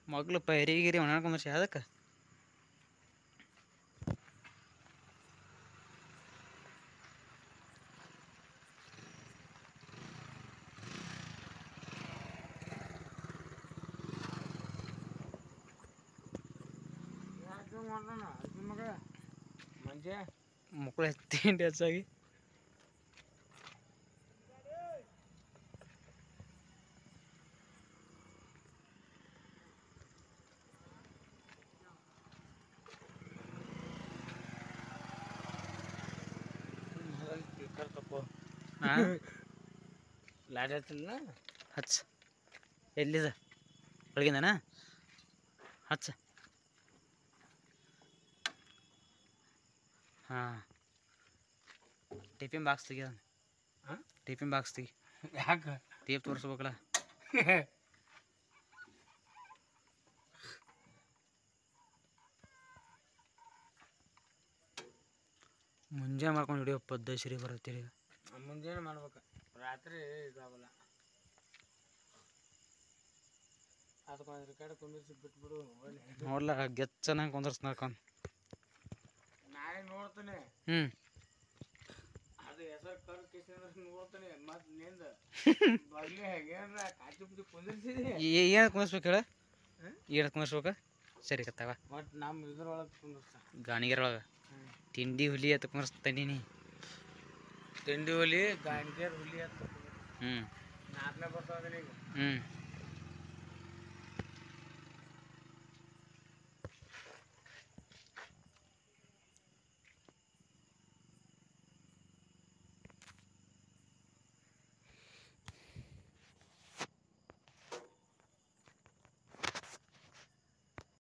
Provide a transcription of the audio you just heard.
ಮಗ್ಳು ಪೈರಿ ಗಿರಿ ಒಣಕೊಂಡ್ರಿ ಅದಕ್ಕೆ ಯಾಕೆ ಮಾಡೋಣ ಅರ್ಜುನ್ ಮಗ ಮಂಜೆ ಮಕ್ಕಳು ತಿಂಡಿ ಹೆಚ್ಚಾಗಿ ಸ್ಪೀಕರ್ ತಪ್ಪು ಹಾಂ ಲಾಡ್ ಹತ್ತಿಲ್ಲ ಹಚ್ಚ ಎಲ್ಲಿದ ಒಳಗಿಂದನಾ ಹಚ್ಚ ಹಾಂ ಟಿಫಿನ್ ಬಾಕ್ಸ್ ತೆಗಿ ಹಾಂ? ಟಿಫಿನ್ ಬಾಕ್ಸ್ ತೆಗಿ ಯಾಕೆ ಟೇಪ್ ತೋರಿಸ್ಬೇಕಲ್ಲ ಮುಂಜಾನೆ ಮಾಡ್ಕೊಂಡು ಹಿಡಿಯೋ ಪದ್ದಶ್ರೀ ಬರತ್ತೀರಿ ಮುಂಜಾನೆ ಮಾಡ್ಬೇಕು ರಾತ್ರಿ ಇದಾಗಲ್ಲ ಅದಕ್ಕೊಂದು ಕಡೆ ಕುಂದಿರ್ಸಿ ಬಿಟ್ಬಿಡು ಒಳ್ಳೆ ನೋಡ್ಲ ಗೆಚ್ಚನಾಗ ಕುಂದರ್ಸ್ ನೋಡ್ಕೊಂಡು ನಾಳೆ ನೋಡ್ತಾನೆ ಹ್ಞೂ ಅದು ಹೆಸರು ಕರ್ ಕಿಸಿಂದ್ರೆ ನೋಡ್ತಾನೆ ಮತ್ತೆ ನಿಂದ ಬಗ್ಲಿ ಏನಾರ ಕಾಚಿ ಪುಚಿ ಕುಂದಿರ್ಸಿದಿ ಏನು ಕುಂದರ್ಸ್ಬೇಕು ಹೇಳ ಹ್ಮ್? ಏನು ಕುಂದರ್ಸ್ಬೇಕು ಸರಿ ಕತ್ತಾವ ಒಟ್ಟು ನಮ್ಮ ಇದ್ರೊಳಗೆ ಕುಂದಿರ್ಸ ಗಾಣಿಗೆರ ಒಳಗೆ ತಿಂಡಿ ಹುಲಿ ಅಂತ ಕುಂದರ್ಸ್ತಾನೀನಿ ತಿಂಡಿ ಹುಲಿ ಗಾಣಿಗೆರ್ ಹುಲಿ ಅಂತ ಹ್ಞೂ ನಾಲ್ಕನೇ ಬರ್ತಾವ ಈಗ ಹ್ಞೂ